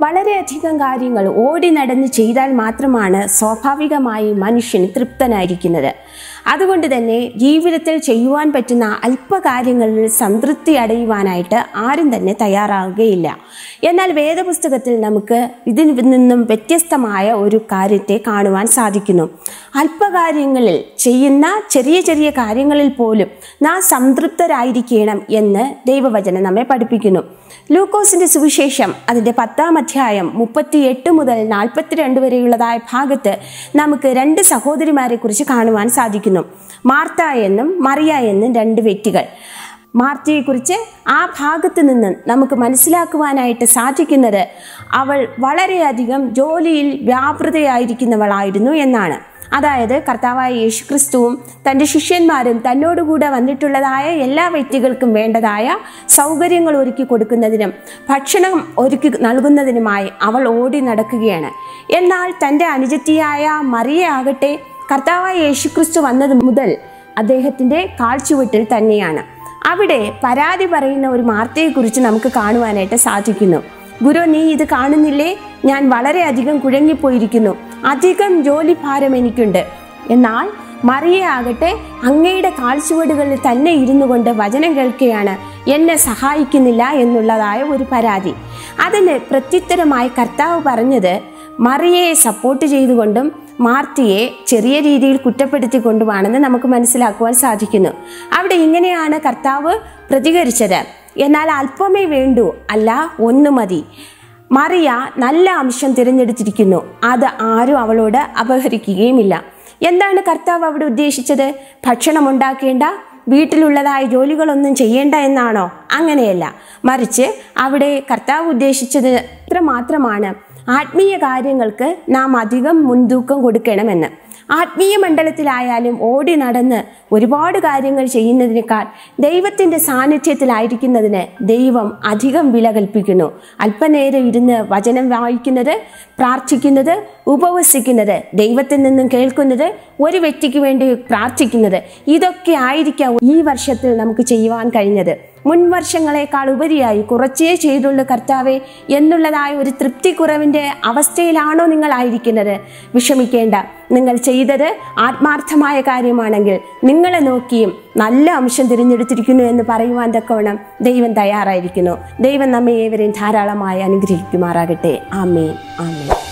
വളരെയധികം കാര്യങ്ങൾ ഓടി നടന്ന് ചെയ്താൽ മാത്രമാണ് സ്വാഭാവികമായി മനുഷ്യൻ തൃപ്തനായിരിക്കുന്നത് അതുകൊണ്ട് തന്നെ ജീവിതത്തിൽ ചെയ്യുവാൻ പറ്റുന്ന അല്പകാര്യങ്ങളിൽ സംതൃപ്തി അടയുവാനായിട്ട് ആരും തന്നെ തയ്യാറാവുകയില്ല എന്നാൽ വേദപുസ്തകത്തിൽ നമുക്ക് ഇതിൽ നിന്നും വ്യത്യസ്തമായ ഒരു കാര്യത്തെ കാണുവാൻ സാധിക്കുന്നു അല്പകാര്യങ്ങളിൽ ചെയ്യുന്ന ചെറിയ ചെറിയ കാര്യങ്ങളിൽ പോലും നാം സംതൃപ്തരായിരിക്കണം എന്ന് ദൈവവചനം നമ്മെ പഠിപ്പിക്കുന്നു ലൂക്കോസിന്റെ സുവിശേഷം അതിൻ്റെ പത്താം അധ്യായം മുപ്പത്തിയെട്ട് മുതൽ നാൽപ്പത്തിരണ്ട് വരെയുള്ളതായ ഭാഗത്ത് നമുക്ക് രണ്ട് സഹോദരിമാരെ കുറിച്ച് കാണുവാൻ സാധിക്കുന്നു മാർത്ത എന്നും മറിയ എന്നും രണ്ട് വ്യക്തികൾ മാർത്തയെക്കുറിച്ച് ആ ഭാഗത്ത് നിന്ന് നമുക്ക് മനസ്സിലാക്കുവാനായിട്ട് സാധിക്കുന്നത് അവൾ വളരെയധികം ജോലിയിൽ വ്യാപൃതയായിരിക്കുന്നവളായിരുന്നു എന്നാണ് അതായത് കർത്താവായ യേശുക്രിസ്തുവും തൻ്റെ ശിഷ്യന്മാരും തന്നോടുകൂടെ വന്നിട്ടുള്ളതായ എല്ലാ വ്യക്തികൾക്കും വേണ്ടതായ സൗകര്യങ്ങൾ ഒരുക്കി കൊടുക്കുന്നതിനും ഭക്ഷണം ഒരുക്കി നൽകുന്നതിനുമായി അവൾ ഓടി നടക്കുകയാണ് എന്നാൽ തൻ്റെ അനുജത്തിയായ മറിയ ആകട്ടെ കർത്താവായ യേശുക്രിസ്തു വന്നത് മുതൽ അദ്ദേഹത്തിൻ്റെ കാഴ്ചവെട്ടിൽ തന്നെയാണ് അവിടെ പരാതി പറയുന്ന ഒരു മാർത്തയെക്കുറിച്ച് നമുക്ക് കാണുവാനായിട്ട് സാധിക്കുന്നു ഗുരു നീ ഇത് കാണുന്നില്ലേ ഞാൻ വളരെയധികം കുഴങ്ങിപ്പോയിരിക്കുന്നു അധികം ജോലി ഭാരം എനിക്കുണ്ട് എന്നാൽ മറിയയാകട്ടെ അങ്ങയുടെ കാഴ്ചവടുകളിൽ തന്നെ ഇരുന്നു കൊണ്ട് വചനം കേൾക്കുകയാണ് എന്നെ സഹായിക്കുന്നില്ല എന്നുള്ളതായ ഒരു പരാതി അതിന് പ്രത്യുത്തരമായി കർത്താവ് പറഞ്ഞത് മറിയയെ സപ്പോർട്ട് ചെയ്തുകൊണ്ടും മാർത്തിയെ ചെറിയ രീതിയിൽ കുറ്റപ്പെടുത്തിക്കൊണ്ടുമാണെന്ന് നമുക്ക് മനസ്സിലാക്കുവാൻ സാധിക്കുന്നു അവിടെ ഇങ്ങനെയാണ് കർത്താവ് പ്രതികരിച്ചത് എന്നാൽ അല്പമേ വേണ്ടൂ അല്ല ഒന്ന് മതി മറിയ നല്ല അംശം തിരഞ്ഞെടുത്തിരിക്കുന്നു അത് ആരും അവളോട് അപഹരിക്കുകയുമില്ല എന്താണ് കർത്താവ് അവിടെ ഉദ്ദേശിച്ചത് ഭക്ഷണം ഉണ്ടാക്കേണ്ട വീട്ടിലുള്ളതായ ജോലികളൊന്നും ചെയ്യേണ്ട എന്നാണോ അങ്ങനെയല്ല മറിച്ച് അവിടെ കർത്താവ് ഉദ്ദേശിച്ചത് ഇത്ര മാത്രമാണ് ആത്മീയ കാര്യങ്ങൾക്ക് നാം അധികം മുൻതൂക്കം കൊടുക്കണമെന്ന് ആത്മീയ മണ്ഡലത്തിലായാലും ഓടി നടന്ന് ഒരുപാട് കാര്യങ്ങൾ ചെയ്യുന്നതിനേക്കാൾ ദൈവത്തിൻ്റെ സാന്നിധ്യത്തിലായിരിക്കുന്നതിന് ദൈവം അധികം വില കൽപ്പിക്കുന്നു അല്പനേരം ഇരുന്ന് വചനം വായിക്കുന്നത് പ്രാർത്ഥിക്കുന്നത് ഉപവസിക്കുന്നത് ദൈവത്തിൽ നിന്നും കേൾക്കുന്നത് ഒരു വ്യക്തിക്ക് വേണ്ടി പ്രാർത്ഥിക്കുന്നത് ഇതൊക്കെ ആയിരിക്കാം ഈ വർഷത്തിൽ നമുക്ക് ചെയ്യുവാൻ കഴിഞ്ഞത് മുൻ വർഷങ്ങളെക്കാൾ ഉപരിയായി കുറച്ചേ ചെയ്തുള്ളൂ കർത്താവെ എന്നുള്ളതായ ഒരു തൃപ്തി കുറവിൻ്റെ അവസ്ഥയിലാണോ നിങ്ങൾ ആയിരിക്കുന്നത് വിഷമിക്കേണ്ട നിങ്ങൾ ചെയ്തത് ആത്മാർത്ഥമായ കാര്യമാണെങ്കിൽ നിങ്ങളെ നോക്കിയും നല്ല അംശം തിരഞ്ഞെടുത്തിരിക്കുന്നു എന്ന് പറയുവാൻ തക്കവണ്ണം ദൈവം തയ്യാറായിരിക്കുന്നു ദൈവം നമ്മെ ഏവരെയും ധാരാളമായി അനുഗ്രഹിക്കുമാറാകട്ടെ ആമേൻ ആമേൻ